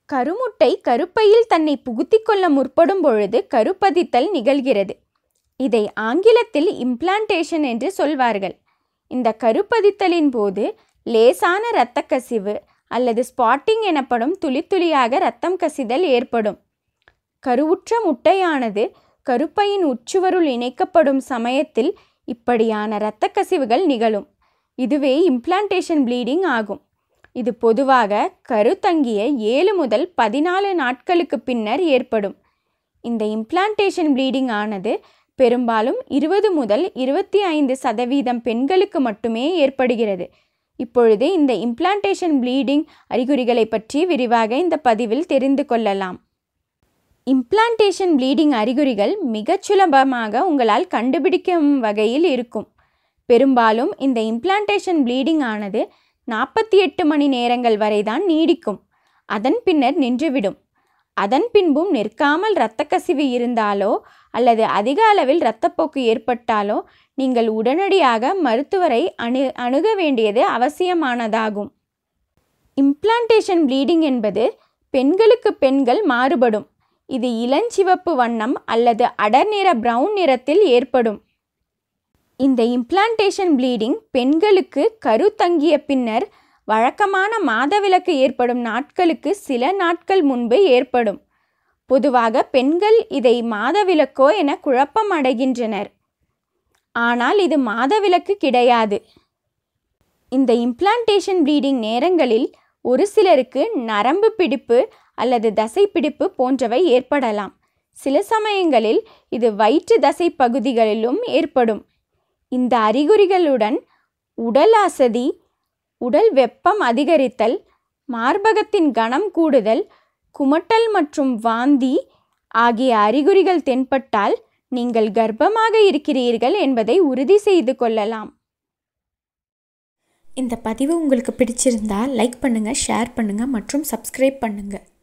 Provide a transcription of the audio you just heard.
கருமுட்டை கருப்பையில் தன்னை புகுத்திக் கொள்ள முற்படும் பொழுது கருப்பதித்தல் நிகழ்கிறது இதை ஆங்கிலத்தில் இம்ப்ளான்டேஷன் என்று சொல்வார்கள் இந்த கருப்பதித்தலின் போது லேசான இரத்த கசிவு அல்லது ஸ்பாட்டிங் எனப்படும் துளி துளியாக இரத்தம் கசிதல் ஏற்படும் கருவுற்ற முட்டையானது கருப்பையின் உச்சுவருள் இணைக்கப்படும் சமயத்தில் இப்படியான இரத்த கசிவுகள் நிகழும் இதுவே இம்ப்ளான்டேஷன் ப்ளீடிங் ஆகும் இது பொதுவாக கருத்தங்கிய ஏழு முதல் பதினாலு நாட்களுக்கு பின்னர் ஏற்படும் இந்த இம்ப்ளான்டேஷன் ப்ளீடிங் ஆனது பெரும்பாலும் இருபது முதல் இருபத்தி ஐந்து சதவீதம் பெண்களுக்கு மட்டுமே ஏற்படுகிறது இப்பொழுது இந்த இம்ப்ளான்டேஷன் ப்ளீடிங் அறிகுறிகளை பற்றி விரிவாக இந்த பதிவில் தெரிந்து கொள்ளலாம் இம்ப்ளான்டேஷன் ப்ளீடிங் அறிகுறிகள் மிகச் சுலபமாக உங்களால் கண்டுபிடிக்கும் வகையில் இருக்கும் பெரும்பாலும் இந்த இம்ப்ளான்டேஷன் ப்ளீடிங் ஆனது நாற்பத்தி எட்டு மணி நேரங்கள் வரைதான் நீடிக்கும் அதன் பின்னர் நின்றுவிடும் அதன் பின்பும் நிற்காமல் இரத்த கசிவு இருந்தாலோ அல்லது அதிக அளவில் இரத்தப்போக்கு ஏற்பட்டாலோ நீங்கள் உடனடியாக மருத்துவரை அணு அணுக வேண்டியது அவசியமானதாகும் இம்ப்ளான்டேஷன் ப்ளீடிங் என்பது பெண்களுக்கு பெண்கள் மாறுபடும் இது இளஞ்சிவப்பு வண்ணம் அல்லது அடர் நிற பிரவுன் நிறத்தில் ஏற்படும் இந்த இம்ப்ளான்டேஷன் ப்ளீடிங் பெண்களுக்கு கரு தங்கிய பின்னர் வழக்கமான மாதவிலக்கு ஏற்படும் நாட்களுக்கு சில நாட்கள் முன்பு ஏற்படும் பொதுவாக பெண்கள் இதை மாதவிலக்கோ என குழப்பம் அடைகின்றனர் ஆனால் இது மாதவிலக்கு கிடையாது இந்த இம்ப்ளான்டேஷன் ப்ளீடிங் நேரங்களில் ஒரு சிலருக்கு நரம்பு பிடிப்பு அல்லது தசை பிடிப்பு போன்றவை ஏற்படலாம் சில சமயங்களில் இது வயிற்று தசை பகுதிகளிலும் ஏற்படும் இந்த அறிகுறிகளுடன் உடல் அசதி உடல் வெப்பம் அதிகரித்தல் மார்பகத்தின் கனம் கூடுதல் குமட்டல் மற்றும் வாந்தி ஆகிய அறிகுறிகள் தென்பட்டால் நீங்கள் கர்ப்பமாக இருக்கிறீர்கள் என்பதை உறுதி செய்து கொள்ளலாம் இந்த பதிவு உங்களுக்கு பிடிச்சிருந்தா லைக் பண்ணுங்கள் ஷேர் பண்ணுங்கள் மற்றும் சப்ஸ்கிரைப் பண்ணுங்கள்